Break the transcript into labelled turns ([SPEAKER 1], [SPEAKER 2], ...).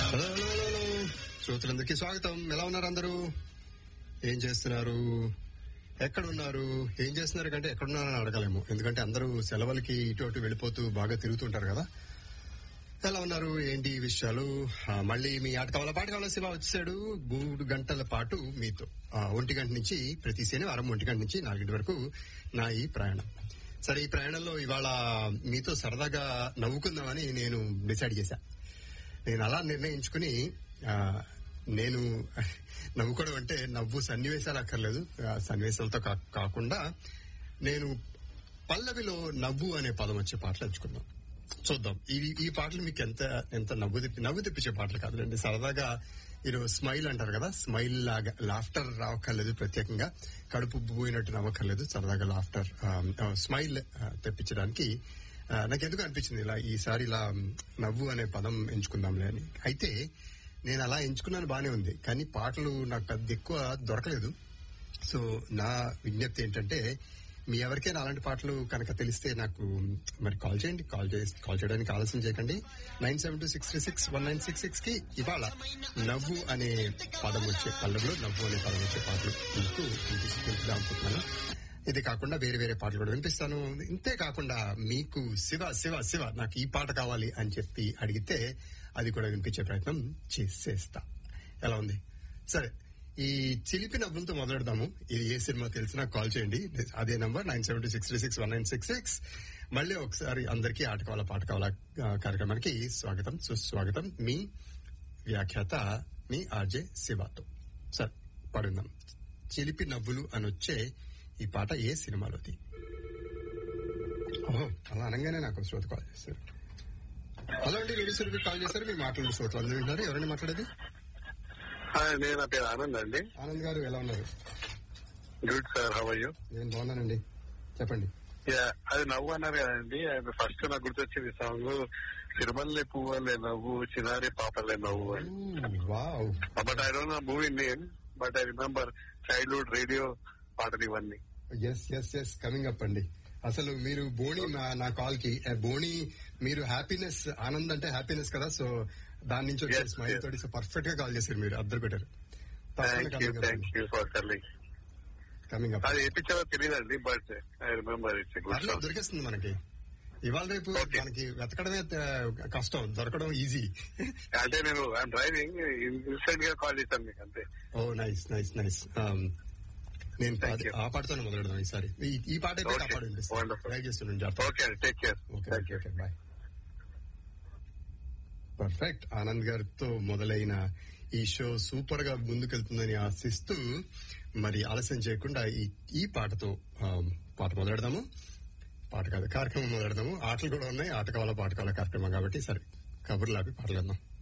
[SPEAKER 1] Hello hello hello శ్రోతలందరికీ స్వాగతం ఎలా ఉన్నారు అందరూ ఏం చేస్తున్నారు ఎక్కడ ఉన్నారు ఏం చేస్తున్నారు కంటే ఎక్కడున్నారని అడగలేము ఎందుకంటే అందరూ సెలవులకి ఇటు అటు వెళ్ళిపోతూ బాగా తిరుగుతుంటారు కదా ఎలా ఉన్నారు ఏంటి ఈ విషయాలు ఆ, మళ్ళీ మీ ఆట కావాల పాట కావాల శివ వచ్చాడు మూడు గంటల పాటు మీతో ఆ, ఒంటి గంట నుంచి ప్రతి శనివారం ఒంటి గంట నుంచి నాలుగింటి వరకు నా ఈ ప్రయాణం సరే ఈ ప్రయాణంలో ఇవాళ మీతో సరదాగా నవ్వుకుందామని నేను డిసైడ్ చేశా నేను అలా నిర్ణయించుకుని ఆ, నేను నవ్వుకోవడం అంటే నవ్వు సన్నివేశాలు అక్కర్లేదు ఆ, సన్నివేశాలతో కా- కాకుండా నేను పల్లవిలో నవ్వు అనే పదం వచ్చే పాటలు ఎంచుకున్నాం చూద్దాం ఈ ఈ పాటలు మీకు ఎంత ఎంత నవ్వు తెప్పి నవ్వు తెప్పించే పాటలు కాదులేండి సరదాగా ఈరోజు స్మైల్ అంటారు కదా స్మైల్ లాగా లాఫ్టర్ రావక్కర్లేదు ప్రత్యేకంగా కడుపు పోయినట్టు నవ్వక్కర్లేదు సరదాగా లాఫ్టర్ స్మైల్ తెప్పించడానికి ఆ, నాకు ఎందుకు అనిపించింది ఇలా ఈసారి ఇలా నవ్వు అనే పదం ఎంచుకుందాంలే అని అయితే నేను అలా ఎంచుకున్నాను బానే ఉంది కానీ పాటలు నాకు పెద్ద ఎక్కువ దొరకలేదు సో నా విజ్ఞప్తి ఏంటంటే మీ ఎవరికైనా అలాంటి పాటలు కనుక తెలిస్తే నాకు మరి కాల్ చేయండి కాల్ చేసి కాల్ చేయడానికి ఆలస్యం చేయకండి nine seven two six three six one nine six six కి ఇవాళ నవ్వు అనే పదం వచ్చే పల్లెలో నవ్వు అనే పదం వచ్చే పాటలు మీకు వినిపిస్తుందా అనుకుంటున్నాను ఇది కాకుండా వేరే వేరే పాటలు కూడా వినిపిస్తాను ఇంతే కాకుండా మీకు శివ శివ శివ నాకు ఈ పాట కావాలి అని చెప్పి అడిగితే అది కూడా వినిపించే ప్రయత్నం చేసేస్తా ఎలా ఉంది సరే ఈ చిలిపి నవ్వులతో మొదలెడదాము ఇది ఏ సినిమా తెలిసినా కాల్ చేయండి అదే number nine seven six three six one nine six six మళ్ళీ ఒకసారి అందరికీ ఆట కావాల పాట కావాల ఆ, కార్యక్రమానికి స్వాగతం సుస్వాగతం మీ వ్యాఖ్యాత మీ ఆర్జే శివాతో సరే పడుందాం చిలిపి నవ్వులు అని వచ్చే ఈ పాట ఏ సినిమాలోది ఓహో అలా అనగానే నాకు ఒక శ్రోత కాల్ చేశారు హలో అండి రెడీ సురభి కాల్ చేశారు మీ మాట్లాడిన శ్రోతలు అందరూ వింటున్నారు ఎవరండి మాట్లాడేది
[SPEAKER 2] హాయ్ నేను నా పేరు ఆనంద్ అండి
[SPEAKER 1] ఆనంద్ గారు ఎలా ఉన్నారు
[SPEAKER 2] గుడ్ సార్ హవ్ యూ
[SPEAKER 1] నేను బాగున్నానండి చెప్పండి
[SPEAKER 2] అది నవ్వు అన్నారు కదండి అది ఫస్ట్ నాకు గుర్తొచ్చింది సాంగ్ తిరుమలే పువ్వులే నవ్వు చిన్నారి పాపలే నవ్వు అని
[SPEAKER 1] wow
[SPEAKER 2] but I don't know movie name but I remember childhood radio పాటలు ఇవన్నీ
[SPEAKER 1] yes yes yes coming up అండి అసలు మీరు బోణి నా- నా కాల్ కి ఆ, బోణి మీరు హ్యాపీనెస్ ఆనంద్ అంటే హ్యాపీనెస్ కదా సో దాని నుంచి వచ్చే
[SPEAKER 2] Yes,
[SPEAKER 1] స్మైల్
[SPEAKER 2] yes.
[SPEAKER 1] తోటి సో పర్ఫెక్ట్ గా కాల్ చేశారు మీరు అద్దరు పెట్టారు
[SPEAKER 2] thank you thank you for calling
[SPEAKER 1] coming up
[SPEAKER 2] అది ఏపించాలో తెలియదండి but I remember it's good
[SPEAKER 1] పర్లేదు
[SPEAKER 2] సాంగ్
[SPEAKER 1] దొరికేస్తుంది మనకి ఇవాళ రేపు
[SPEAKER 2] Okay.
[SPEAKER 1] మనకి వెతకడమే త- కష్టం దొరకడం ఈజీ
[SPEAKER 2] అంటే నేను ఐఎమ్ డ్రైవింగ్ ఇన్స్టెంట్ గా కాల్ చేశాను మీకు అంతే
[SPEAKER 1] ఓ నైస్ నైస్ నైస్ నేను
[SPEAKER 2] Thank
[SPEAKER 1] అది-
[SPEAKER 2] you.
[SPEAKER 1] ఆ పాటతోనే మొదలెడదాం ఈసారి ఈ- ఈ పాట అయిపోయి ఆ
[SPEAKER 2] Okay.
[SPEAKER 1] పాట వినిపిస్తాను
[SPEAKER 2] Wonderful.
[SPEAKER 1] డ్రైవ్ చేస్తున్నాను జాగ్రత్త
[SPEAKER 2] ఓకే అండి take care
[SPEAKER 1] okay
[SPEAKER 2] thank you
[SPEAKER 1] okay bye perfect Anand గారితో మొదలైన ఈ షో సూపర్ గా ముందుకెళ్తుందని ఆశిస్తూ మరి ఆలస్యం చేయకుండా ఈ ఈ పాటతో ఆ, పాట మొదలెడదాము పాట కాదు కార్యక్రమం మొదలెడదాము ఆటలు కూడా ఉన్నాయి ఆట కావాలా పాట కావాలా కార్యక్రమం కాబట్టి సరే కబుర్లు ఆపి పాటలు వెళ్దాం